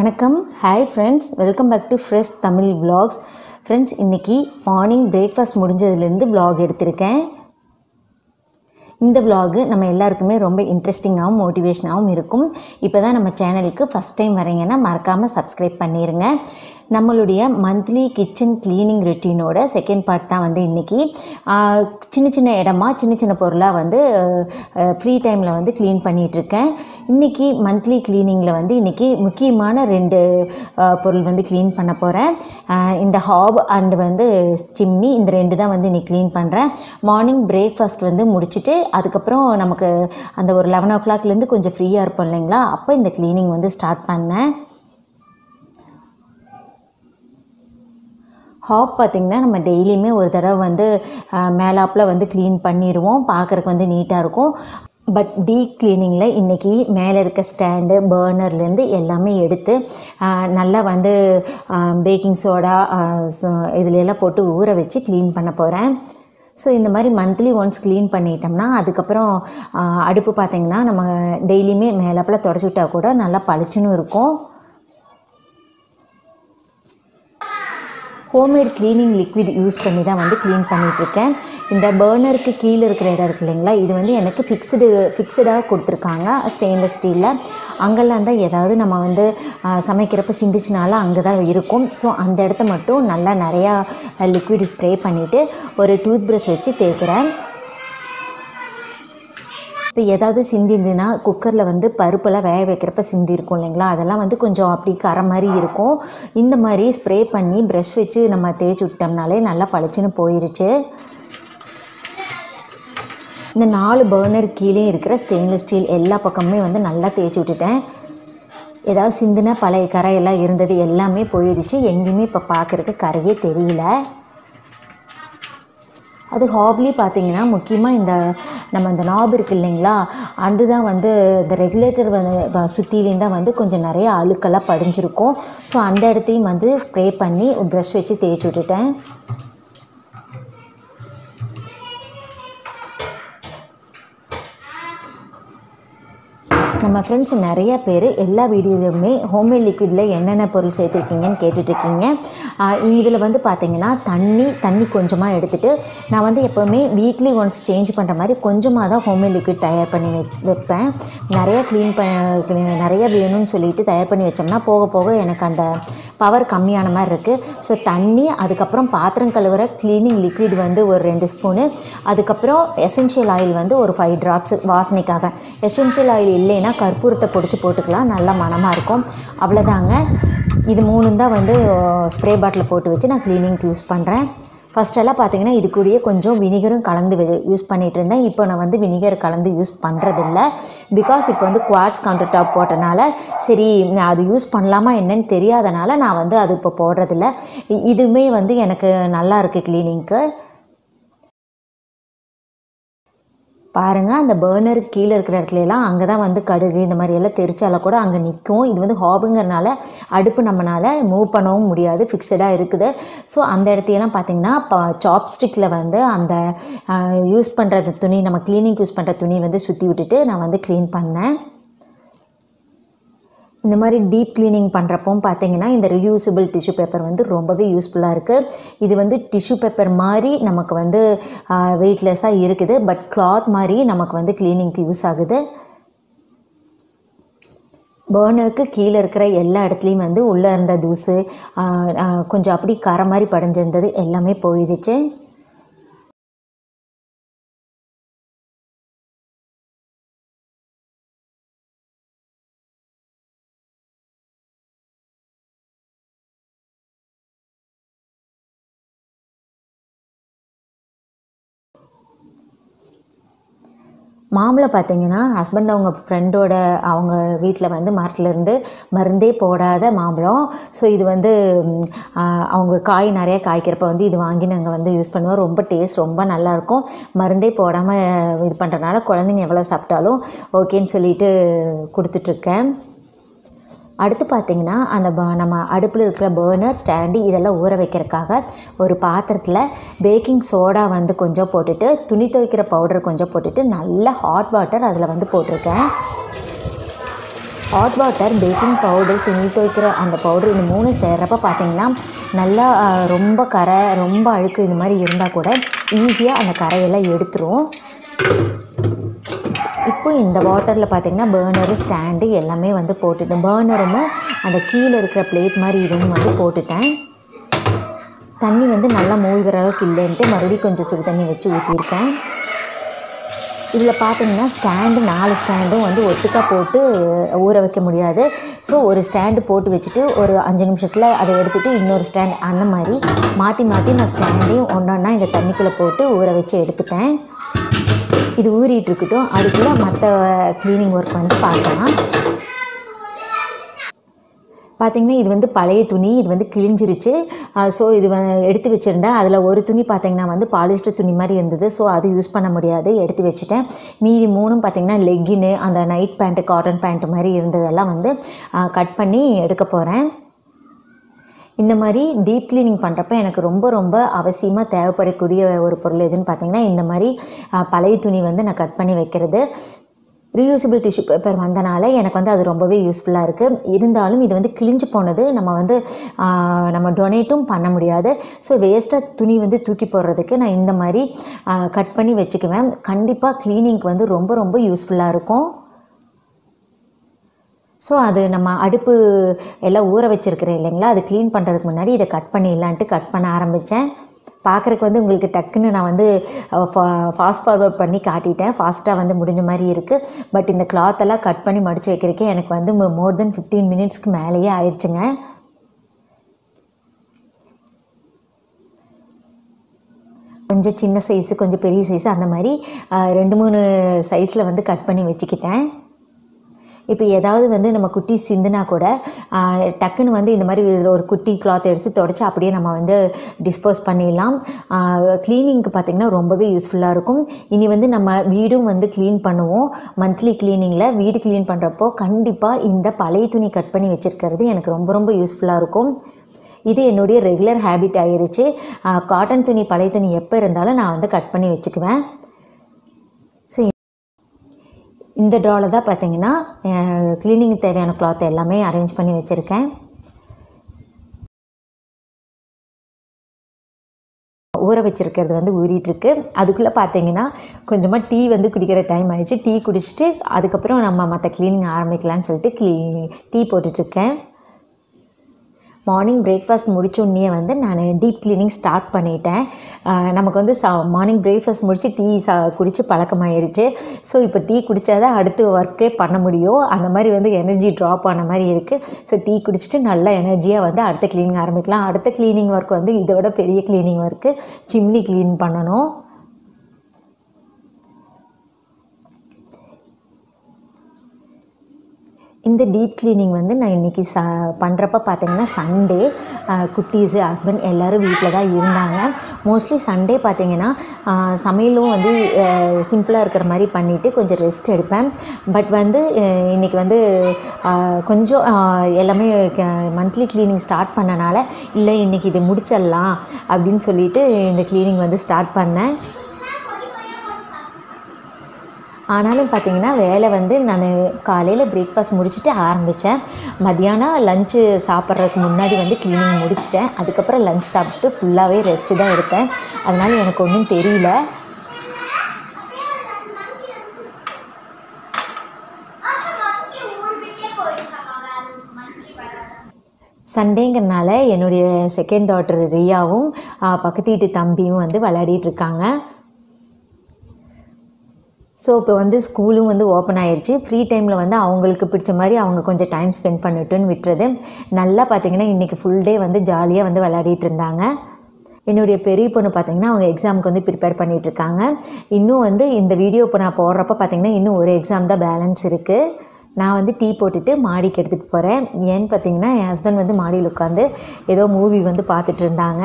வணக்கம் hi friends welcome back to fresh Tamil vlogs friends இன்றைக்கி morning breakfast முடிஞ்சதுலேருந்து vlog எடுத்திருக்கேன் இந்த vlog நம்ம எல்லாருக்குமே ரொம்ப இன்ட்ரெஸ்டிங்காகவும் மோட்டிவேஷனாகவும் இருக்கும் இப்போ தான் நம்ம சேனலுக்கு ஃபஸ்ட் டைம் வரீங்கன்னா மறக்காமல் சப்ஸ்கிரைப் பண்ணிடுங்க நம்மளுடைய மந்த்லி கிச்சன் க்ளீனிங் ரொட்டீனோட செகண்ட் பார்ட் தான் வந்து இன்றைக்கி சின்ன சின்ன இடமா சின்ன சின்ன பொருளாக வந்து ஃப்ரீ டைமில் வந்து க்ளீன் பண்ணிகிட்ருக்கேன் இன்றைக்கி மந்த்லி க்ளீனிங்கில் வந்து இன்றைக்கி முக்கியமான ரெண்டு அஹ், பொருள் வந்து க்ளீன் பண்ண போகிறேன் இந்த ஹாப் அண்ட் வந்து சிம்னி இந்த ரெண்டு தான் வந்து இன்னைக்கு க்ளீன் பண்ணுறேன் மார்னிங் பிரேக்ஃபாஸ்ட் வந்து முடிச்சுட்டு அதுக்கப்புறம் நமக்கு அந்த ஒரு லெவன் ஓ கிளாக்லேருந்து கொஞ்சம் ஃப்ரீயாக இருப்போம் இல்லைங்களா அப்போ இந்த க்ளீனிங் வந்து ஸ்டார்ட் பண்ணேன் ஹாப் பார்த்திங்கன்னா நம்ம டெய்லியுமே ஒரு தடவை வந்து மேலாப்பில் வந்து க்ளீன் பண்ணிடுவோம் பார்க்குறக்கு வந்து நீட்டாக இருக்கும் பட் டீப் க்ளீனிங்கில் இன்றைக்கி மேலே இருக்க ஸ்டாண்டு பர்னர்லேருந்து எல்லாமே எடுத்து ஆஹ், நல்லா வந்து பேக்கிங் சோடா இதுல எல்லாம் போட்டு ஊற வச்சு க்ளீன் பண்ண போகிறேன் ஸோ இந்த மாதிரி மந்த்லி ஒன்ஸ் க்ளீன் பண்ணிட்டோம்னா அதுக்கப்புறம் ஆஹ், அடுப்பு பார்த்திங்கன்னா நம்ம டெய்லியுமே மேலாப்பில் தொடச்சி விட்டா கூட நல்லா பளிச்சுன்னு இருக்கும் ஹோம்மேட் க்ளீனிங் லிக்விட் யூஸ் பண்ணி தான் வந்து க்ளீன் பண்ணிகிட்ருக்கேன் இந்த பர்னருக்கு கீழே இருக்கிற இடம் இருக்கு இல்லைங்களா இது வந்து எனக்கு ஃபிக்ஸ்டு ஃபிக்ஸ்டாக கொடுத்துருக்காங்க ஸ்டெயின்லெஸ் ஸ்டீலில் அங்கெல்லாம் தான் ஏதாவது நம்ம வந்து ஆ, சமைக்கிறப்ப சிந்திச்சினாலும் அங்கே தான் இருக்கும் ஸோ அந்த இடத்த மட்டும் நல்லா நிறையா லிக்விட் ஸ்ப்ரே பண்ணிவிட்டு ஒரு டூத் ப்ரஷ் வச்சு தேய்க்கிறேன் இப்போ ஏதாவது சிந்திருந்துன்னா குக்கரில் வந்து பருப்பெல்லாம் வேக வைக்கிறப்ப சிந்தி இருக்கும் இல்லைங்களா அதெல்லாம் வந்து கொஞ்சம் அப்படி கரை மாதிரி இருக்கும் இந்த மாதிரி ஸ்ப்ரே பண்ணி ப்ரஷ் வச்சு நம்ம தேய்ச்சி விட்டோம்னாலே நல்லா பளிச்சுன்னு போயிருச்சு இந்த நாலு பர்னர் கீழே இருக்கிற ஸ்டெயின்லெஸ் ஸ்டீல் எல்லா பக்கமுமே வந்து நல்லா தேய்ச்சி விட்டுட்டேன் ஏதாவது சிந்தின பழைய கரையெல்லாம் இருந்தது எல்லாமே போயிடுச்சு எங்கேயுமே இப்போ பார்க்குறக்கு கரையே தெரியல அது ஹாப்லி பார்த்தீங்கன்னா முக்கியமாக இந்த நம்ம இந்த நாப் இருக்கு இல்லைங்களா அதுதான் வந்து இந்த ரெகுலேட்டர் வந்து வ- சுத்திலேயும் தான் வந்து கொஞ்சம் நிறைய அழுக்கெல்லாம் படிஞ்சிருக்கும் ஸோ அந்த இடத்தையும் வந்து ஸ்ப்ரே பண்ணி ப்ரஷ் வச்சு தேய்ச்சி விட்டுட்டேன் நம்ம ஃப்ரெண்ட்ஸ் நிறைய பேர் எல்லா வீடியோலையுமே ஹோம்மேட் லிக்விடில் என்னென்ன பொருள் சேர்த்துருக்கீங்கன்னு கேட்டுட்ருக்கீங்க இதில் வந்து பார்த்தீங்கன்னா தண்ணி தண்ணி கொஞ்சமாக எடுத்துகிட்டு நான் வந்து எப்போவுமே வீக்லி ஒன்ஸ் சேஞ்ச் பண்ணுற மாதிரி கொஞ்சமாக தான் ஹோம்மேட் லிக்விட் தயார் பண்ணி வை வைப்பேன் நிறைய க்ளீன் ப நிறைய வேணும்னு சொல்லிட்டு தயார் பண்ணி வச்சோம்னா போக போக எனக்கு அந்த பவர் கம்மியான மாதிரி இருக்குது ஸோ தண்ணி அதுக்கப்புறம் பாத்திரம் கழுவுற க்ளீனிங் லிக்விட் வந்து ஒரு ரெண்டு ஸ்பூனு அதுக்கப்புறம் எசென்ஷியல் ஆயில் வந்து ஒரு ஃபைவ் ட்ராப்ஸ் வாசனைக்காக எசென்ஷியல் ஆயில் இல்லைன்னா கற்பூரத்தை பொடிச்சு போட்டுக்கலாம் நல்லா மணமாக இருக்கும் அவ்வளோதாங்க இது மூணும் தான் வந்து ஸ்ப்ரே பாட்டில் போட்டு வச்சு நான் க்ளீனிங்க்கு யூஸ் பண்ணுறேன் ஃபஸ்ட்டெல்லாம் பார்த்தீங்கன்னா இது கூடயே கொஞ்சம் வினிகரும் கலந்து யூஸ் பண்ணிகிட்டு இருந்தேன் இப்போ நான் வந்து வினிகர் கலந்து யூஸ் பண்ணுறதில்ல பிகாஸ் இப்போ வந்து குவாட்ஸ் கவுண்டர் டாப் போட்டனால சரி நான் அது யூஸ் பண்ணலாமா என்னன்னு தெரியாதனால நான் வந்து அது இப்போ போடுறதில்ல இ- இதுவுமே வந்து எனக்கு நல்லா இருக்குது க்ளீனிங்க்கு பாருங்கள் அந்த பர்னர் கீழே இருக்கிற இடத்துல எல்லாம் அங்கே தான் வந்து கடுகு இந்த மாதிரி எல்லாம் தெரிச்சால கூட அங்கே நிற்கும் இது வந்து ஹாபுங்கிறனால அடுப்பு நம்மளால் மூவ் பண்ணவும் முடியாது ஃபிக்ஸடாக இருக்குது ஸோ அந்த இடத்தையெல்லாம் பார்த்தீங்கன்னா இப்போ சாப்ஸ்டிக்கில் வந்து அந்த யூஸ் பண்ணுறது துணி நம்ம க்ளீனிங் யூஸ் பண்ணுற துணி வந்து சுற்றி விட்டுட்டு நான் வந்து க்ளீன் பண்ணேன் இந்த மாதிரி டீப் க்ளீனிங் பண்ணுறப்போ பார்த்தீங்கன்னா இந்த ரியூசபிள் டிஷ்யூ பேப்பர் வந்து ரொம்பவே யூஸ்ஃபுல்லாக இருக்குது இது வந்து டிஷ்யூ பேப்பர் மாதிரி நமக்கு வந்து வெயிட்லெஸ்ஸாக இருக்குது பட் கிளாத் மாதிரி நமக்கு வந்து க்ளீனிங்க்கு யூஸ் ஆகுது பர்னருக்கு கீழே இருக்கிற எல்லா இடத்துலையும் வந்து உள்ளே இருந்த தூசு ஆஹ், ஆஹ், கொஞ்சம் அப்படி கரை மாதிரி படிஞ்சிருந்தது எல்லாமே போயிடுச்சு மாம்பழம் பார்த்தீங்கன்னா ஹஸ்பண்ட் அவங்க ஃப்ரெண்டோட அவங்க வீட்டில் வந்து மரத்துலேருந்து மருந்தே போடாத மாம்பழம் ஸோ இது வந்து ம், ஆ, அவங்க காய் நிறைய காய்க்கிறப்ப வந்து இது வாங்கி நாங்கள் வந்து யூஸ் பண்ணுவோம் ரொம்ப டேஸ்ட் ரொம்ப நல்லாயிருக்கும் மருந்தே போடாமல் இது பண்ணுறதுனால குழந்தைங்க எவ்வளோ சாப்பிட்டாலும் ஓகேன்னு சொல்லிட்டு கொடுத்துட்ருக்கேன் அடுத்து பார்த்தீங்கன்னா அந்த ப- நம்ம அடுப்பில் இருக்கிற பர்னர் ஸ்டாண்டு இதெல்லாம் ஊற வைக்கிறதுக்காக ஒரு பாத்திரத்தில் பேக்கிங் சோடா வந்து கொஞ்சம் போட்டுட்டு துணி துவைக்கிற பவுடர் கொஞ்சம் போட்டுட்டு நல்ல ஹாட் வாட்டர் அதில் வந்து போட்டிருக்கேன் ஹாட் வாட்டர் பேக்கிங் பவுடர் துணி துவைக்கிற அந்த பவுடர் இந்த மூணு சேர்றப்ப பார்த்தீங்கன்னா நல்லா ஆஹ், ரொம்ப கரை ரொம்ப அழுக்கு இந்த மாதிரி இருந்தால் கூட ஈஸியாக அந்த கரையெல்லாம் எடுத்துரும் இப்போ இந்த வாட்டரில் பார்த்தீங்கன்னா பேர்னரு ஸ்டாண்டு எல்லாமே வந்து போட்டுட்டேன் பேர்னரும் அந்த கீழே இருக்கிற பிளேட் மாதிரி இதுவும் வந்து போட்டுட்டேன் தண்ணி வந்து நல்லா மூழ்கிற அளவுக்கு இல்லைன்ட்டு மறுபடியும் கொஞ்சம் சுடு தண்ணி வச்சு ஊற்றிருக்கேன் இதில் பார்த்தீங்கன்னா ஸ்டாண்டு நாலு ஸ்டாண்டும் வந்து ஒட்டுக்கா போட்டு ஊற வைக்க முடியாது ஸோ ஒரு ஸ்டாண்டு போட்டு வச்சுட்டு ஒரு அஞ்சு நிமிஷத்தில் அதை எடுத்துகிட்டு இன்னொரு ஸ்டாண்ட் அந்த மாதிரி மாற்றி மாற்றி நான் ஸ்டாண்டையும் ஒன்றா இந்த தண்ணிக்குள்ளே போட்டு ஊற வச்சு எடுத்துட்டேன் இது ஊறிட்டு இருக்கட்டும் அதுக்குள்ளே மற்ற க்ளீனிங் ஒர்க் வந்து பார்க்கலாம் பார்த்தீங்கன்னா இது வந்து பழைய துணி இது வந்து கிழிஞ்சிருச்சு ஸோ இது வ எடுத்து வச்சுருந்தேன் அதில் ஒரு துணி பார்த்தீங்கன்னா வந்து பாலிஸ்டர் துணி மாதிரி இருந்தது ஸோ அது யூஸ் பண்ண முடியாது எடுத்து வச்சுட்டேன் மீதி மூணும் பார்த்தீங்கன்னா லெக்கின்னு அந்த நைட் பேண்ட்டு காட்டன் பேண்ட் மாதிரி இருந்ததெல்லாம் வந்து கட் பண்ணி எடுக்க போகிறேன் இந்த மாதிரி டீப் க்ளீனிங் பண்ணுறப்ப எனக்கு ரொம்ப ரொம்ப அவசியமாக தேவைப்படக்கூடிய ஒரு பொருள் எதுன்னு பார்த்தீங்கன்னா இந்த மாதிரி அஹ், பழைய துணி வந்து நான் கட் பண்ணி வைக்கிறது ரீயூசபிள் டிஷ்யூ பேப்பர் வந்தனால எனக்கு வந்து அது ரொம்பவே யூஸ்ஃபுல்லாக இருக்குது இருந்தாலும் இது வந்து கிழிஞ்சு போனது நம்ம வந்து ஆஹ், நம்ம டொனேட்டும் பண்ண முடியாது ஸோ வேஸ்ட்டாக துணி வந்து தூக்கி போடுறதுக்கு நான் இந்த மாதிரி கட் பண்ணி வச்சுக்குவேன் கண்டிப்பாக க்ளீனிங்க்கு வந்து ரொம்ப ரொம்ப யூஸ்ஃபுல்லாக இருக்கும் ஸோ அது நம்ம அடுப்பு எல்லாம் ஊற வச்சுருக்கிறேன் இல்லைங்களா அது க்ளீன் பண்ணுறதுக்கு முன்னாடி இதை கட் பண்ணிடலான்ட்டு கட் பண்ண ஆரம்பித்தேன் பார்க்குறக்கு வந்து உங்களுக்கு டக்குன்னு நான் வந்து ஃபாஸ்ட் ஃபார்வர்ட் பண்ணி காட்டிட்டேன் ஃபாஸ்ட்டாக வந்து முடிஞ்ச மாதிரி இருக்குது பட் இந்த cloth எல்லாம் கட் பண்ணி மடித்து வைக்கிறக்கே எனக்கு வந்து மோர் தென் ஃபிஃப்டீன் மினிட்ஸ்க்கு மேலேயே ஆயிடுச்சுங்க கொஞ்சம் சின்ன சைஸு கொஞ்சம் பெரிய சைஸு அந்த மாதிரி ஆஹ், ரெண்டு மூணு சைஸில் வந்து கட் பண்ணி வச்சுக்கிட்டேன் இப்போ ஏதாவது வந்து நம்ம குட்டி சிந்துனா கூட ஆஹ், டக்குன்னு வந்து இந்த மாதிரி இதில் ஒரு குட்டி கிளாத் எடுத்து தொடச்சி அப்படியே நம்ம வந்து டிஸ்போஸ் பண்ணிடலாம் க்ளீனிங்க்கு பார்த்திங்கன்னா ரொம்பவே யூஸ்ஃபுல்லாக இருக்கும் இனி வந்து நம்ம வீடும் வந்து க்ளீன் பண்ணுவோம் மந்த்லி க்ளீனிங்கில் வீடு க்ளீன் பண்ணுறப்போ கண்டிப்பாக இந்த பழைய துணி கட் பண்ணி வச்சுருக்கிறது எனக்கு ரொம்ப ரொம்ப யூஸ்ஃபுல்லாக இருக்கும் இது என்னுடைய ரெகுலர் ஹேபிட் ஆயிருச்சு காட்டன் துணி பழைய துணி எப்போ இருந்தாலும் நான் வந்து கட் பண்ணி வச்சுக்குவேன் ஸோ இந்த ட்ராவில் தான் பார்த்தீங்கன்னா க்ளீனிங் தேவையான கிளாத் எல்லாமே அரேஞ்ச் பண்ணி வச்சுருக்கேன் ஊற வச்சிருக்கிறது வந்து ஊறிட்டுருக்கு அதுக்குள்ளே பார்த்தீங்கன்னா கொஞ்சமாக டீ வந்து குடிக்கிற டைம் ஆயிடுச்சு டீ குடிச்சிட்டு அதுக்கப்புறம் நம்ம மற்ற க்ளீனிங் ஆரம்பிக்கலாம்னு சொல்லிட்டு க்ளீ டீ போட்டுட்ருக்கேன் மார்னிங் பிரேக்ஃபாஸ்ட் முடிச்சோடனே வந்து நான் டீப் க்ளீனிங் ஸ்டார்ட் பண்ணிட்டேன் ஆஹ் நமக்கு வந்து சா மார்னிங் பிரேக்ஃபாஸ்ட் முடித்து டீ சா குடித்து பழக்கமாயிருச்சு ஸோ இப்போ டீ குடித்தா தான் அடுத்து ஒர்க்கே பண்ண முடியும் அந்த மாதிரி வந்து எனர்ஜி ட்ராப் ஆன மாதிரி இருக்குது ஸோ டீ குடிச்சிட்டு நல்லா எனர்ஜியாக வந்து அடுத்த க்ளீனிங் ஆரம்பிக்கலாம் அடுத்த க்ளீனிங் ஒர்க் வந்து இதை விட பெரிய க்ளீனிங் ஒர்க்கு சிம்னி க்ளீன் பண்ணணும் இந்த டீப் க்ளீனிங் வந்து நான் இன்றைக்கி ச பண்ணுறப்ப பார்த்தீங்கன்னா சண்டே குட்டீஸு ஹஸ்பண்ட் எல்லோரும் வீட்டில் தான் இருந்தாங்க மோஸ்ட்லி சண்டே பார்த்தீங்கன்னா ஆஹ், சமையலும் வந்து சிம்பிளாக இருக்கிற மாதிரி பண்ணிவிட்டு கொஞ்சம் ரெஸ்ட் எடுப்பேன் பட் வந்து அஹ், இன்னைக்கு வந்து ஆஹ், கொஞ்சம் ஆஹ், எல்லாமே மந்த்லி க்ளீனிங் ஸ்டார்ட் பண்ணனால இல்லை இன்றைக்கி இது முடிச்சிடலாம் அப்படின்னு சொல்லிட்டு இந்த க்ளீனிங் வந்து ஸ்டார்ட் பண்ணேன் ஆனாலும் பார்த்தீங்கன்னா வேலை வந்து நான் காலையில் பிரேக்ஃபாஸ்ட் முடிச்சுட்டு ஆரம்பித்தேன் மத்தியானம் லஞ்சு சாப்பிட்றதுக்கு முன்னாடி வந்து க்ளீனிங் முடிச்சிட்டேன் அதுக்கப்புறம் லஞ்ச் சாப்பிட்டு ஃபுல்லாகவே ரெஸ்ட்டு தான் எடுத்தேன் அதனால் எனக்கு ஒன்றும் தெரியல சண்டேங்கிறனால என்னுடைய செகண்ட் டாட்டர் ரியாவும் ஆ, பக்கத்து வீட்டு தம்பியும் வந்து விளையாடிட்டு இருக்காங்க ஸோ இப்போ வந்து ஸ்கூலும் வந்து ஓப்பன் ஆயிருச்சு ஃப்ரீ டைமில் வந்து அவங்களுக்கு பிடிச்ச மாதிரி அவங்க கொஞ்சம் டைம் ஸ்பெண்ட் பண்ணிட்டுன்னு விட்டுறது நல்லா பார்த்தீங்கன்னா இன்றைக்கி ஃபுல் டே வந்து ஜாலியாக வந்து விளையாடிட்டு இருந்தாங்க என்னுடைய பெரிய பொண்ணு பார்த்தீங்கன்னா அவங்க எக்ஸாமுக்கு வந்து ப்ரிப்பேர் பண்ணிட்டு இருக்காங்க இன்னும் வந்து இந்த வீடியோ இப்போ நான் போடுறப்ப பார்த்தீங்கன்னா இன்னும் ஒரு எக்ஸாம் தான் பேலன்ஸ் இருக்குது நான் வந்து டீ போட்டுட்டு மாடிக்கு எடுத்துகிட்டு போகிறேன் ஏன்னு பார்த்தீங்கன்னா என் ஹஸ்பண்ட் வந்து மாடியில் உட்காந்து ஏதோ மூவி வந்து பார்த்துட்டு இருந்தாங்க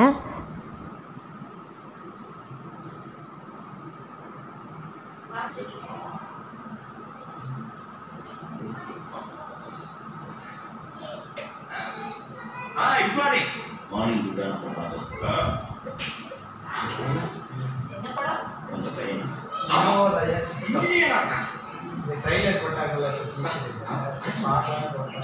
மார்னிங் குட்டா நம்ம பார்க்கலாம் கொஞ்சம் பையன் இந்த ட்ரெய்லர் போட்டாங்கல்ல ஸ்மார்ட்டாக போட்டேன்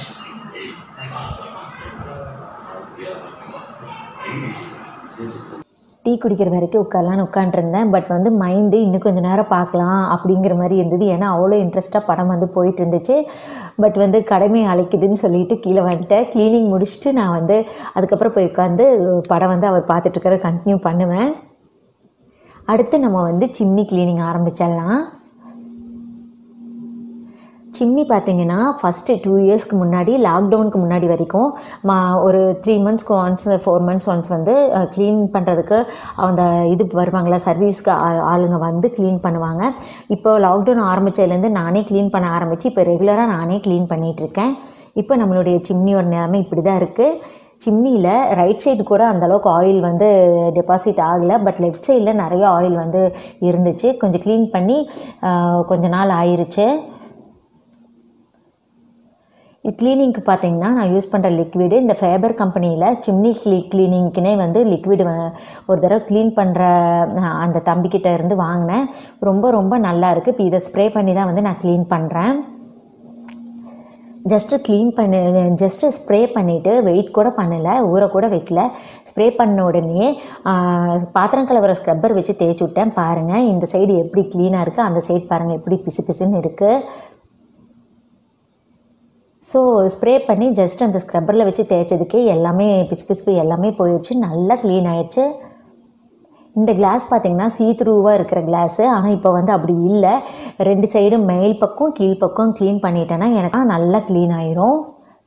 டீ குடிக்கிற வரைக்கும் உட்காரலான்னு உட்காண்ட்ருந்தேன் பட் வந்து மைண்டு இன்னும் கொஞ்சம் நேரம் பார்க்கலாம் அப்படிங்கிற மாதிரி இருந்தது ஏன்னா அவ்வளோ இன்ட்ரெஸ்ட்டாக படம் வந்து போயிட்டு இருந்துச்சு பட் வந்து கடமை அழைக்குதுன்னு சொல்லிட்டு கீழே வந்துட்டேன் க்ளீனிங் முடிச்சுட்டு நான் வந்து அதுக்கப்புறம் போய் உட்காந்து படம் வந்து அவர் பார்த்துட்ருக்கிற கண்டினியூ பண்ணுவேன் அடுத்து நம்ம வந்து சிம்னி க்ளீனிங் ஆரம்பிச்சிடலாம் சிம்னி பார்த்தீங்கன்னா ஃபஸ்ட்டு டூ இயர்ஸ்க்கு முன்னாடி லாக்டவுனுக்கு முன்னாடி வரைக்கும் மா ஒரு த்ரீ மந்த்ஸ்க்கு ஒன்ஸ் ஃபோர் மந்த்ஸ் ஒன்ஸ் வந்து க்ளீன் பண்ணுறதுக்கு அந்த இது வருவாங்களா சர்வீஸ்க்கு ஆ- ஆளுங்க வந்து க்ளீன் பண்ணுவாங்க இப்போ லாக்டவுன் ஆரம்பித்ததுலேருந்து நானே க்ளீன் பண்ண ஆரம்பித்து இப்போ ரெகுலராக நானே க்ளீன் பண்ணிகிட்ருக்கேன் இப்போ நம்மளுடைய சிம்னியோட நிலைமை இப்படி தான் இருக்குது சிம்னியில் ரைட் சைடு கூட அந்தளவுக்கு ஆயில் வந்து டெபாசிட் ஆகலை பட் லெஃப்ட் சைடில் நிறைய ஆயில் வந்து இருந்துச்சு கொஞ்சம் க்ளீன் பண்ணி ஆஹ், கொஞ்ச நாள் ஆயிருச்சு க்ளீனிங்க்கு பார்த்தீங்கன்னா நான் யூஸ் பண்ணுற லிக்விடு இந்த ஃபேபர் கம்பெனியில் சிம்னி க்ளீ க்ளீனிங்க்குனே வந்து லிக்விடு ஒரு தடவை க்ளீன் பண்ணுற அந்த தம்பிக்கிட்ட இருந்து வாங்கினேன் ரொம்ப ரொம்ப நல்லா இருக்குது இப்போ இதை ஸ்ப்ரே பண்ணி தான் வந்து நான் க்ளீன் பண்ணுறேன் ஜஸ்ட்டு க்ளீன் பண்ணி ஜஸ்ட்டு ஸ்ப்ரே பண்ணிவிட்டு வெயிட் கூட பண்ணலை ஊற கூட வைக்கல ஸ்ப்ரே பண்ண உடனே ஆ, பாத்திரம் கலவர ஸ்க்ரப்பர் வச்சு தேய்ச்சி விட்டேன் பாருங்கள் இந்த சைடு எப்படி க்ளீனாக இருக்குது அந்த சைடு பாருங்கள் எப்படி பிசு பிசுன்னு இருக்குது ஸோ ஸ்ப்ரே பண்ணி ஜஸ்ட் அந்த ஸ்க்ரப்பரில் வச்சு தேய்ச்சதுக்கே எல்லாமே பிசு பிசுப்பு எல்லாமே போயிடுச்சு நல்லா க்ளீன் ஆயிடுச்சு இந்த கிளாஸ் பார்த்தீங்கன்னா சீத்ரூவாக இருக்கிற கிளாஸு ஆனால் இப்போ வந்து அப்படி இல்லை ரெண்டு சைடும் மேல் பக்கம் கீழ் பக்கம் க்ளீன் பண்ணிட்டேன்னா எனக்கு நல்லா க்ளீன் ஆயிரும்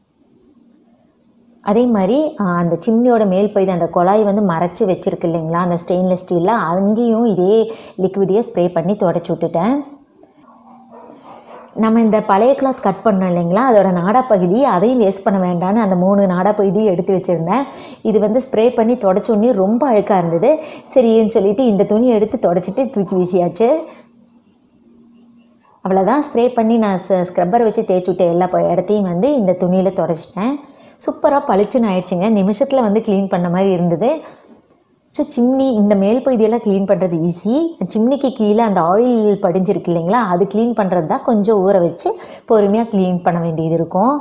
அதே மாதிரி ஆ, அந்த சிம்னியோட மேல் பகுதி அந்த குழாய் வந்து மறைச்சி வச்சிருக்கு இல்லைங்களா அந்த ஸ்டெயின்லெஸ் ஸ்டீலில் அங்கேயும் இதே லிக்விடையே ஸ்ப்ரே பண்ணி தொடச்சி விட்டுட்டேன் நம்ம இந்த பழைய கிளாத் கட் பண்ணோம் இல்லைங்களா அதோட நாடா பகுதி அதையும் வேஸ்ட் பண்ண வேண்டாம்னு அந்த மூணு நாடா பகுதியும் எடுத்து வச்சுருந்தேன் இது வந்து ஸ்ப்ரே பண்ணி தொடச்ச உடனே ரொம்ப அழுக்காக இருந்தது சரின்னு சொல்லிட்டு இந்த துணியை எடுத்து தொடச்சிட்டு தூக்கி வீசியாச்சு அவ்வளோதான் ஸ்ப்ரே பண்ணி நான் ஸ்க்ரப்பர் வச்சு தேய்ச்சி விட்ட எல்லா ப- இடத்தையும் வந்து இந்த துணியில் தொடச்சிட்டேன் சூப்பராக பளிச்சுன்னு ஆயிடுச்சுங்க நிமிஷத்தில் வந்து க்ளீன் பண்ண மாதிரி இருந்தது ஸோ சிம்னி இந்த மேல் பகுதியெல்லாம் க்ளீன் பண்ணுறது ஈஸி சிம்னிக்கு கீழே அந்த ஆயில் படிஞ்சிருக்கு இல்லைங்களா அது க்ளீன் பண்ணுறது தான் கொஞ்சம் ஊற வச்சு பொறுமையாக க்ளீன் பண்ண வேண்டியது இருக்கும்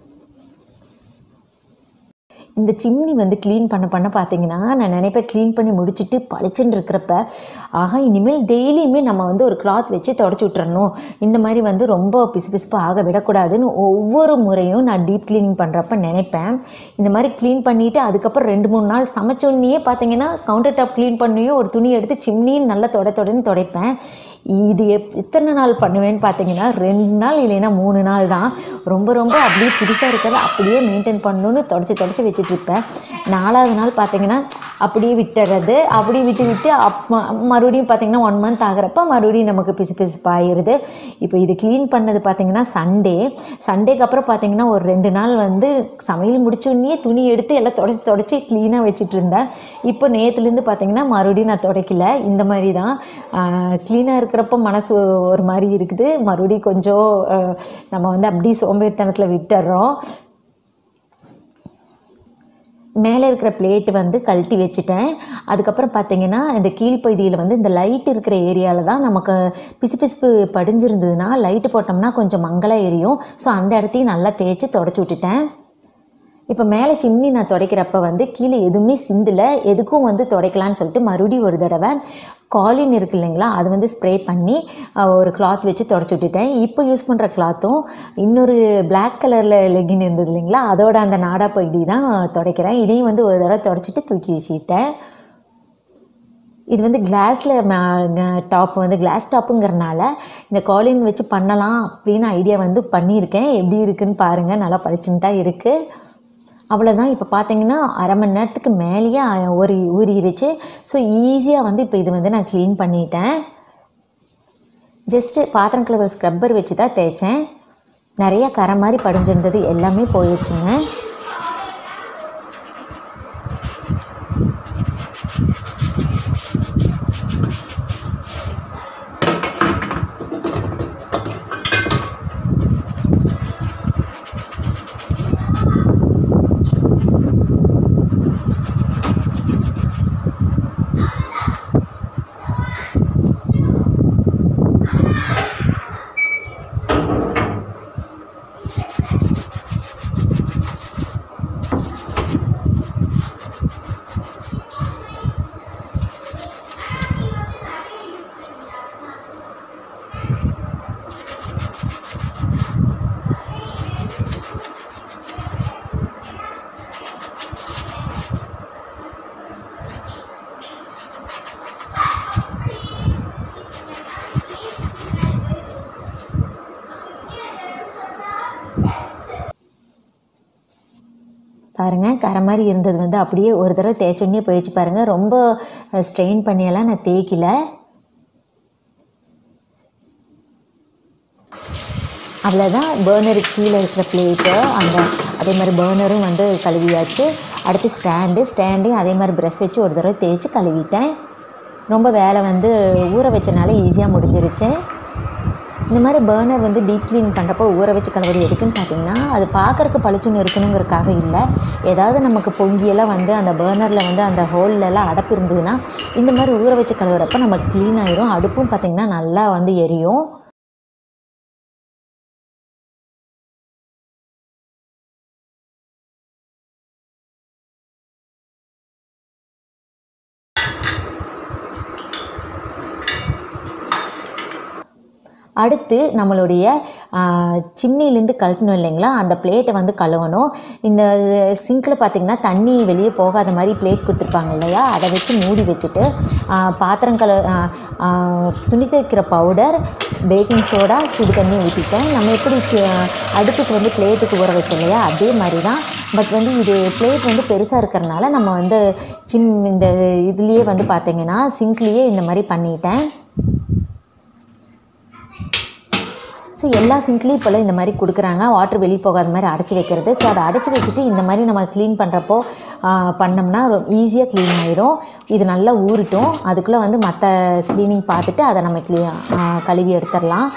இந்த சிம்னி வந்து க்ளீன் பண்ண பண்ண பார்த்தீங்கன்னா நான் நினைப்பேன் க்ளீன் பண்ணி முடிச்சுட்டு பளிச்சுன்னு இருக்கிறப்ப ஆகா இனிமேல் டெய்லியுமே நம்ம வந்து ஒரு கிளாத் வச்சு தொடச்சி விட்டுறணும் இந்த மாதிரி வந்து ரொம்ப பிசு பிசுப்பு ஆக விடக்கூடாதுன்னு ஒவ்வொரு முறையும் நான் டீப் க்ளீனிங் பண்ணுறப்ப நினைப்பேன் இந்த மாதிரி க்ளீன் பண்ணிவிட்டு அதுக்கப்புறம் ரெண்டு மூணு நாள் சமைச்சோன்னையே பார்த்தீங்கன்னா கவுண்டர் டாப் க்ளீன் பண்ணியும் ஒரு துணி எடுத்து சிம்னியும் நல்லா தொட தொடன்னு துடைப்பேன் இது எப் எத்தனை நாள் பண்ணுவேன்னு பார்த்தீங்கன்னா ரெண்டு நாள் இல்லைன்னா மூணு நாள் தான் ரொம்ப ரொம்ப அப்படியே புதுசாக இருக்கிறத அப்படியே மெயின்டைன் பண்ணணும்னு தொடச்சி தொடச்சி வச்சுட்டு இருப்பேன் நாலாவது நாள் பார்த்தீங்கன்னா அப்படியே விட்டுறது அப்படியே விட்டு விட்டு அப் மறுபடியும் பார்த்தீங்கன்னா ஒன் மந்த் ஆகிறப்ப மறுபடியும் நமக்கு பிசு பிசுப்பாயிருது இப்போ இது க்ளீன் பண்ணது பார்த்தீங்கன்னா சண்டே சண்டேக்கு அப்புறம் பார்த்தீங்கன்னா ஒரு ரெண்டு நாள் வந்து சமையல் முடிச்சோடனே துணி எடுத்து எல்லாம் தொடச்சி தொடச்சி க்ளீனாக வச்சுட்டு இருந்தேன் இப்போ நேற்றுலேருந்து பார்த்தீங்கன்னா மறுபடியும் நான் துடைக்கல இந்த மாதிரி தான் க்ளீனாக இருக்கிறப்ப மனசு ஒரு மாதிரி இருக்குது மறுபடியும் கொஞ்சம் ஆஹ், நம்ம வந்து அப்படியே சோம்பேறித்தனத்தில் விட்டுடுறோம் மேலே இருக்கிற பிளேட்டு வந்து கழட்டி வச்சுட்டேன் அதுக்கப்புறம் பார்த்தீங்கன்னா இந்த கீழ்ப்பகுதியில் வந்து இந்த லைட் இருக்கிற ஏரியாவில் தான் நமக்கு பிசுபிசுப்பு படிஞ்சிருந்ததுன்னா லைட்டு போட்டோம்னா கொஞ்சம் மங்கலாக எரியும் ஸோ அந்த இடத்தையும் நல்லா தேய்ச்சி தொடச்சி விட்டுட்டேன் இப்போ மேலே சிம்னி நான் துடைக்கிறப்ப வந்து கீழே எதுவுமே சிந்தல எதுக்கும் வந்து துடைக்கலான்னு சொல்லிட்டு மறுபடியும் ஒரு தடவை காலின் இருக்கு இல்லைங்களா அது வந்து ஸ்ப்ரே பண்ணி அஹ், ஒரு கிளாத் வச்சு தொடச்சி விட்டுட்டேன் இப்போ யூஸ் பண்ணுற கிளாத்தும் இன்னொரு Black கலரில் லெகின் இருந்தது இல்லைங்களா அதோட அந்த நாடா பகுதி தான் துடைக்கிறேன் இதையும் வந்து ஒரு தடவை தொடச்சிட்டு தூக்கி வீசிட்டேன் இது வந்து கிளாஸில் டாப் வந்து கிளாஸ் டாப்புங்கிறனால இந்த காலின் வச்சு பண்ணலாம் அப்படின்னு ஐடியா வந்து பண்ணியிருக்கேன் எப்படி இருக்குன்னு பாருங்கள் நல்லா படிச்சுன்னு தான் இருக்குது அவ்வளோதான் இப்போ பார்த்தீங்கன்னா அரை மணி நேரத்துக்கு மேலேயே ஆ- ஒரு ஊறிடுச்சு ஸோ ஈஸியாக வந்து இப்போ இது வந்து நான் க்ளீன் பண்ணிட்டேன் ஜஸ்ட்டு பாத்திரம் கழுவுற ஸ்க்ரப்பர் வச்சு தான் தேய்ச்சேன் நிறைய கரை மாதிரி படிஞ்சிருந்தது எல்லாமே போயிடுச்சுங்க பாருங்கள் கரை மாதிரி இருந்தது வந்து அப்படியே ஒரு தடவை தேய்ச்சோடனே போயிடுச்சு பாருங்கள் ரொம்ப ஸ்ட்ரெயின் பண்ணியெல்லாம் நான் தேய்க்கல அவ்வளோதான் பேர்னருக்கு கீழே இருக்கிற பிளேட்டு அந்த அதே மாதிரி பேர்னரும் வந்து கழுவியாச்சு அடுத்து ஸ்டாண்டு ஸ்டாண்டையும் அதே மாதிரி ப்ரெஷ் வச்சு ஒரு தடவை தேய்ச்சி கழுவிட்டேன் ரொம்ப வேலை வந்து ஊற வச்சனால ஈஸியாக முடிஞ்சிருச்சு இந்த மாதிரி பேர்னர் வந்து டீப் க்ளீன் பண்ணுறப்போ ஊற வச்சு கழுவுறது எதுக்குன்னு பார்த்தீங்கன்னா அது பார்க்குறக்கு பளிச்சுன்னு இருக்கணுங்கிறதுக்காக இல்லை ஏதாவது நமக்கு பொங்கியெல்லாம் வந்து அந்த பேர்னரில் வந்து அந்த ஹோல்லலாம் அடப்பு இருந்ததுன்னா இந்த மாதிரி ஊற வச்சு கழுவுறப்ப நம்ம க்ளீன் ஆயிரும் அடுப்பும் பார்த்திங்கன்னா நல்லா வந்து எரியும் அடுத்து நம்மளுடைய சிம்னிலேருந்து கழட்டணும் இல்லைங்களா அந்த பிளேட்டை வந்து கழுவணும் இந்த சிங்கில் பார்த்திங்கன்னா தண்ணி வெளியே போகாத மாதிரி பிளேட் கொடுத்துருப்பாங்க இல்லையா அதை வச்சு மூடி வச்சுட்டு ஆ, பாத்திரம் கழு ஆ, ஆ, துணி துவைக்கிற பவுடர் பேக்கிங் சோடா சுடு தண்ணி ஊற்றிட்டேன் நம்ம எப்படி சி- அடுப்புக்கு வந்து பிளேட்டுக்கு ஊற வச்சோம் இல்லையா அதே மாதிரி தான் பட் வந்து இது பிளேட் வந்து பெருசாக இருக்கிறனால நம்ம வந்து சிம் இந்த இதுலேயே வந்து பார்த்திங்கன்னா சிங்க்லேயே இந்த மாதிரி பண்ணிட்டேன் ஸோ எல்லா சிங்க்லேயும் இப்போல்லாம் இந்த மாதிரி கொடுக்குறாங்க வாட்டர் வெளியே போகாத மாதிரி அடைச்சி வைக்கிறது ஸோ அதை அடைச்சி வச்சுட்டு இந்த மாதிரி நம்ம க்ளீன் பண்ணுறப்போ பண்ணோம்னா ஈஸியாக க்ளீன் ஆயிரும் இது நல்லா ஊறட்டும் அதுக்குள்ளே வந்து மற்ற க்ளீனிங் பார்த்துட்டு அதை நம்ம க்ளீ கழுவி எடுத்துடலாம்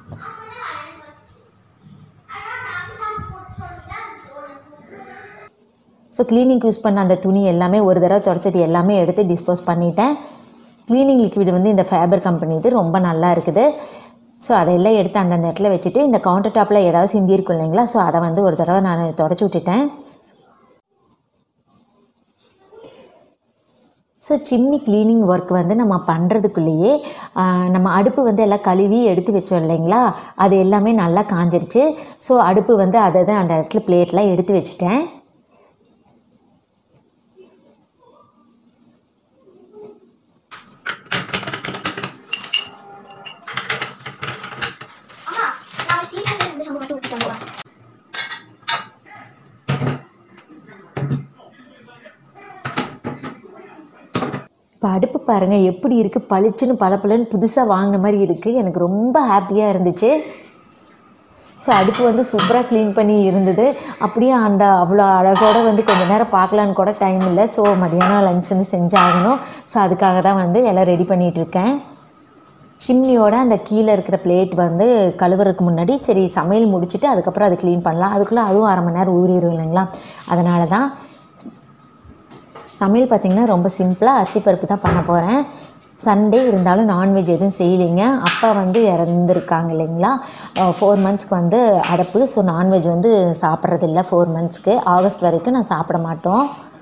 ஸோ க்ளீனிங்க்கு யூஸ் பண்ண அந்த துணி எல்லாமே ஒரு தடவை துடைச்சது எல்லாமே எடுத்து டிஸ்போஸ் பண்ணிட்டேன் க்ளீனிங் லிக்விட் வந்து இந்த ஃபேபர் கம்பெனி இது ரொம்ப நல்லா இருக்குது ஸோ அதையெல்லாம் எடுத்து அந்தந்த இடத்துல வச்சுட்டு இந்த கவுண்டர் டாப்பில் ஏதாவது சிந்தி இருக்கும் இல்லைங்களா ஸோ அதை வந்து ஒரு தடவை நான் தொடச்சி விட்டுட்டேன் ஸோ சிம்னி க்ளீனிங் ஒர்க் வந்து நம்ம பண்ணுறதுக்குள்ளேயே நம்ம அடுப்பு வந்து எல்லாம் கழுவி எடுத்து வச்சோம் இல்லைங்களா அது எல்லாமே நல்லா காஞ்சிருச்சு ஸோ அடுப்பு வந்து அதை தான் அந்த இடத்துல பிளேட்லாம் எடுத்து வச்சுட்டேன் அம்மா நான் சீக்கிரம் ரெண்டு சம்பவம் மட்டும் விட்டுட்டேன் இப்போ அடுப்பு பாருங்கள் எப்படி இருக்குது பளிச்சுன்னு பளபளன்னு புதுசாக வாங்கின மாதிரி இருக்குது எனக்கு ரொம்ப ஹாப்பியாக இருந்துச்சு ஸோ அடுப்பு வந்து சூப்பராக க்ளீன் பண்ணி இருந்தது அப்படியே அந்த அவ்வளோ அழகோட வந்து கொஞ்ச நேரம் பார்க்கலான்னு கூட டைம் இல்லை ஸோ மதியானம் லஞ்ச் வந்து செஞ்சாகணும் ஸோ அதுக்காக தான் வந்து எல்லாம் ரெடி பண்ணிகிட்ருக்கேன் சிம்னியோட அந்த கீழே இருக்கிற பிளேட் வந்து கழுவுறதுக்கு முன்னாடி சரி சமையல் முடிச்சுட்டு அதுக்கப்புறம் அதை க்ளீன் பண்ணலாம் அதுக்குள்ளே அதுவும் அரை மணி நேரம் ஊறிடும் இல்லைங்களா அதனால தான் சமையல் பார்த்திங்கன்னா ரொம்ப சிம்பிளாக அரிசி பருப்பு தான் பண்ண போகிறேன் சண்டே இருந்தாலும் நான்வெஜ் எதுவும் செய்யலைங்க அப்பா வந்து இறந்துருக்காங்க இல்லைங்களா ஃபோர் மந்த்ஸ்க்கு வந்து அடப்பு ஸோ நான்வெஜ் வந்து சாப்பிட்றதில்ல ஃபோர் மந்த்ஸ்க்கு ஆகஸ்ட் வரைக்கும் நான் சாப்பிட மாட்டோம்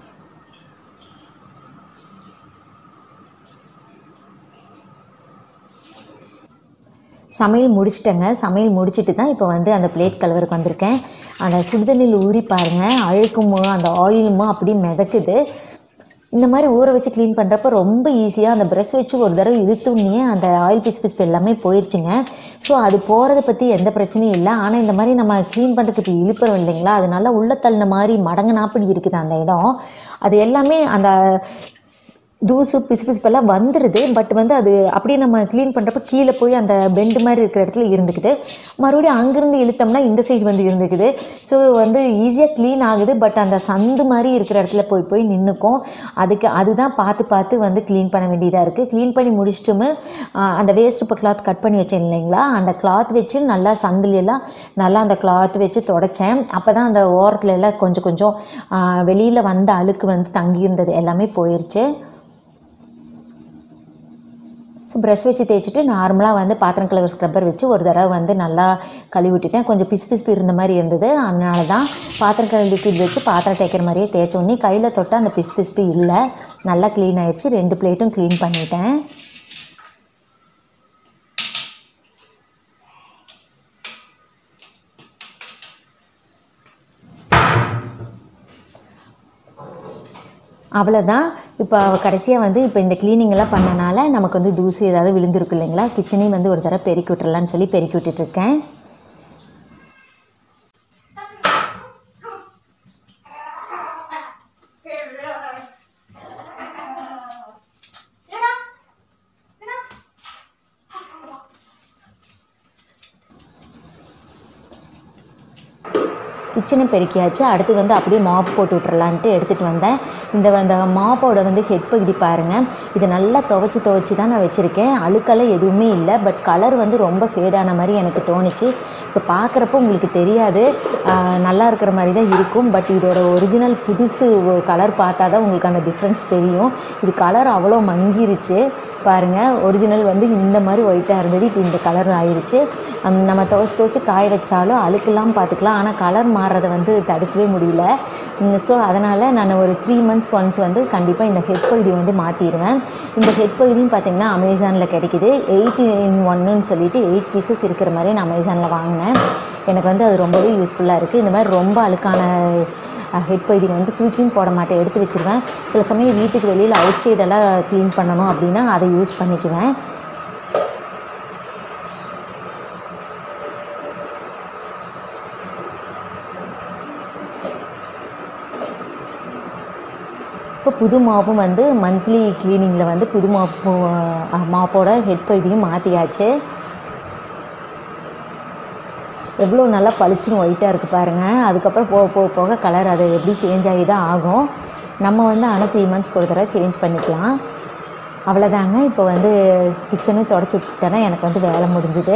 சமையல் முடிச்சிட்டேங்க சமையல் முடிச்சிட்டு தான் இப்போ வந்து அந்த பிளேட் கழுவருக்கு வந்திருக்கேன் அந்த சுடுதண்ணியில் ஊறி பாருங்கள் அழுக்குமோ அந்த ஆயிலுமோ அப்படியே மிதக்குது இந்த மாதிரி ஊற வச்சு க்ளீன் பண்ணுறப்ப ரொம்ப ஈஸியாக அந்த ப்ரஷ் வச்சு ஒரு தடவை இழுத்துனே அந்த ஆயில் பிசு பிசுப்பு எல்லாமே போயிடுச்சுங்க ஸோ அது போகிறத பற்றி எந்த பிரச்சனையும் இல்லை ஆனால் இந்த மாதிரி நம்ம க்ளீன் பண்ணுறதுக்கு இப்போ இழுப்புறோம் இல்லைங்களா அது நல்லா உள்ள தள்ளின மாதிரி மடங்குனாப்படி இருக்குது அந்த இடம் அது எல்லாமே அந்த தூசு பிசு பிசுப்பெல்லாம் வந்துடுது பட் வந்து அது அப்படியே நம்ம க்ளீன் பண்ணுறப்ப கீழே போய் அந்த பெண்டு மாதிரி இருக்கிற இடத்துல இருந்துக்குது மறுபடியும் அங்கேருந்து இழுத்தோம்னா இந்த சைடு வந்து இருந்துக்குது ஸோ வந்து ஈஸியாக க்ளீன் ஆகுது பட் அந்த சந்து மாதிரி இருக்கிற இடத்துல போய் போய் நின்றுக்கும் அதுக்கு அதுதான் பார்த்து பார்த்து வந்து க்ளீன் பண்ண வேண்டியதாக இருக்குது க்ளீன் பண்ணி முடிச்சிட்டுமே ஆஹ், அந்த வேஸ்ட் இப்போ கிளாத் கட் பண்ணி வச்சேன் இல்லைங்களா அந்த கிளாத் வச்சு நல்லா சந்தில எல்லாம் நல்லா அந்த கிளாத் வச்சு தொடச்சேன் அப்போ தான் அந்த ஓரத்துல எல்லாம் கொஞ்சம் கொஞ்சம் வெளியில் வந்த அழுக்கு வந்து தங்கியிருந்தது எல்லாமே போயிடுச்சு ஸோ ப்ரஷ் வச்சு தேய்ச்சிட்டு நார்மலாக வந்து பாத்திரம் கழுவுற ஸ்க்ரப்பர் வச்சு ஒரு தடவை வந்து நல்லா கழுவி விட்டுட்டேன் கொஞ்சம் பிசு பிசுப்பு இருந்த மாதிரி இருந்தது அதனால தான் பாத்திரம் கழுவி லிக்விட் வச்சு பாத்திரம் தேய்க்கிற மாதிரியே தேய்ச்ச உடனே கையில் தொட்டால் அந்த பிசு பிசுப்பு இல்லை நல்லா க்ளீன் ஆயிடுச்சு ரெண்டு பிளேட்டும் க்ளீன் பண்ணிட்டேன் அவ்வளோதான் இப்போ கடைசியாக வந்து இப்போ இந்த cleaning எல்லாம் பண்ணனால நமக்கு வந்து தூசு ஏதாவது விழுந்திருக்கு இல்லைங்களா கிச்சனையும் வந்து ஒரு தடவை பெருக்கி விட்டுறலான்னு சொல்லி பெருக்கி விட்டுட்ருக்கேன் கிச்சனை பெருக்கியாச்சு அடுத்து வந்து அப்படியே மாப் போட்டு விட்றலான்ட்டு எடுத்துகிட்டு வந்தேன் இந்த அந்த மாப்போட வந்து ஹெட் பகுதி பாருங்கள் இது நல்லா துவைச்சி துவைச்சி தான் நான் வச்சுருக்கேன் அழுக்கெல்லாம் எதுவுமே இல்லை பட் கலர் வந்து ரொம்ப ஃபேடான மாதிரி எனக்கு தோணுச்சு இப்போ பார்க்குறப்போ உங்களுக்கு தெரியாது ஆஹ் நல்லா இருக்கிற மாதிரி தான் இருக்கும் பட் இதோட ஒரிஜினல் புதுசு கலர் பார்த்தா தான் உங்களுக்கு அந்த டிஃப்ரென்ஸ் தெரியும் இது கலர் அவ்வளோ மங்கிருச்சு பாருங்கள் ஒரிஜினல் வந்து இந்த மாதிரி ஒயிட்டாக இருந்தது இப்போ இந்த கலர் ஆயிருச்சு ஹம், நம்ம துவச்சி துவச்சி காய வச்சாலும் அழுக்கெல்லாம் பார்த்துக்கலாம் ஆனால் கலர் மாறுறதை வந்து தடுக்கவே முடியல ஸோ அதனால் நான் ஒரு த்ரீ மந்த்ஸ் ஒன்ஸ் வந்து கண்டிப்பாக இந்த ஹெட் பகுதி வந்து மாற்றிடுவேன் இந்த ஹெட் பகுதியும் பார்த்திங்கன்னா அமேசானில் கிடைக்குது எயிட் இன் ஒன்னுன்னு சொல்லிட்டு எயிட் பீசஸ் இருக்கிற மாதிரி நான் அமேசானில் வாங்கினேன் எனக்கு வந்து அது ரொம்பவே யூஸ்ஃபுல்லாக இருக்குது இந்த மாதிரி ரொம்ப அழுக்கான ஹெட் பகுதி வந்து தூக்கியும் போட மாட்டேன் எடுத்து வச்சுருவேன் சில சமயம் வீட்டுக்கு வெளியில் அவுட் சைடெல்லாம் க்ளீன் பண்ணணும் அப்படின்னா அதை யூஸ் பண்ணிக்குவேன் இப்போ புது மாப்பும் வந்து மந்த்லி க்ளீனிங்கில் வந்து புது மாப்பு அஹ், மாப்போட ஹெட் பகுதியும் மாற்றியாச்சு எவ்வளோ நல்லா பளிச்சுன்னு ஒயிட்டாக இருக்குது பாருங்கள் அதுக்கப்புறம் போக போக போக கலர் அது எப்படி சேஞ்ச் ஆகி தான் ஆகும் நம்ம வந்து ஆனால் த்ரீ மந்த்ஸ்க்கு ஒரு தடவை சேஞ்ச் பண்ணிக்கலாம் அவ்வளோதாங்க இப்போ வந்து கிச்சனும் தொடச்சி விட்டேன்னா எனக்கு வந்து வேலை முடிஞ்சுது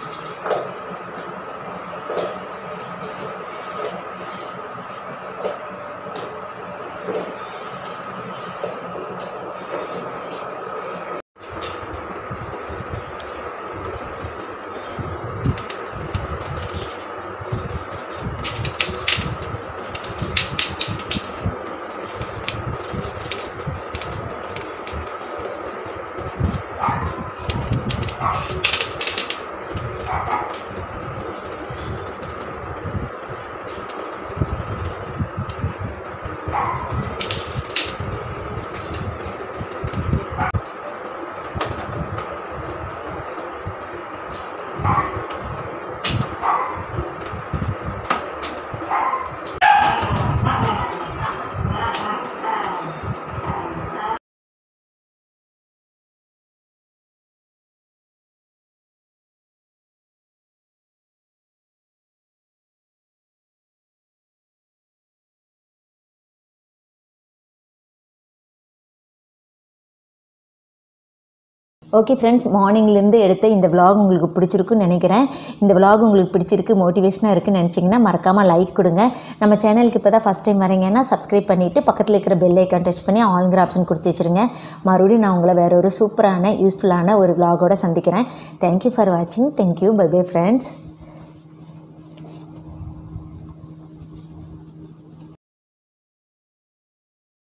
ஓகே ஃப்ரெண்ட்ஸ் மார்னிங்லேருந்து எடுத்த இந்த vlog உங்களுக்கு பிடிச்சிருக்குன்னு நினைக்கிறேன் இந்த vlog உங்களுக்கு பிடிச்சிருக்கு மோட்டிவேஷனாக இருக்குன்னு நினச்சிங்கன்னா மறக்காமல் லைக் கொடுங்க நம்ம சேனலுக்கு இப்போ தான் ஃபஸ்ட் டைம் வரீங்கன்னா சப்ஸ்கிரைப் பண்ணிவிட்டு பக்கத்தில் இருக்கிற பெல் ஐக்கான் டச் பண்ணி ஆல்ங்கிற ஆப்ஷன் கொடுத்து வச்சுருங்க மறுபடியும் நான் உங்களை வேற ஒரு சூப்பரான யூஸ்ஃபுல்லான ஒரு vlog-ஓட சந்திக்கிறேன் தேங்க்யூ ஃபார் வாட்சிங் தேங்க்யூ பை பை ஃப்ரெண்ட்ஸ்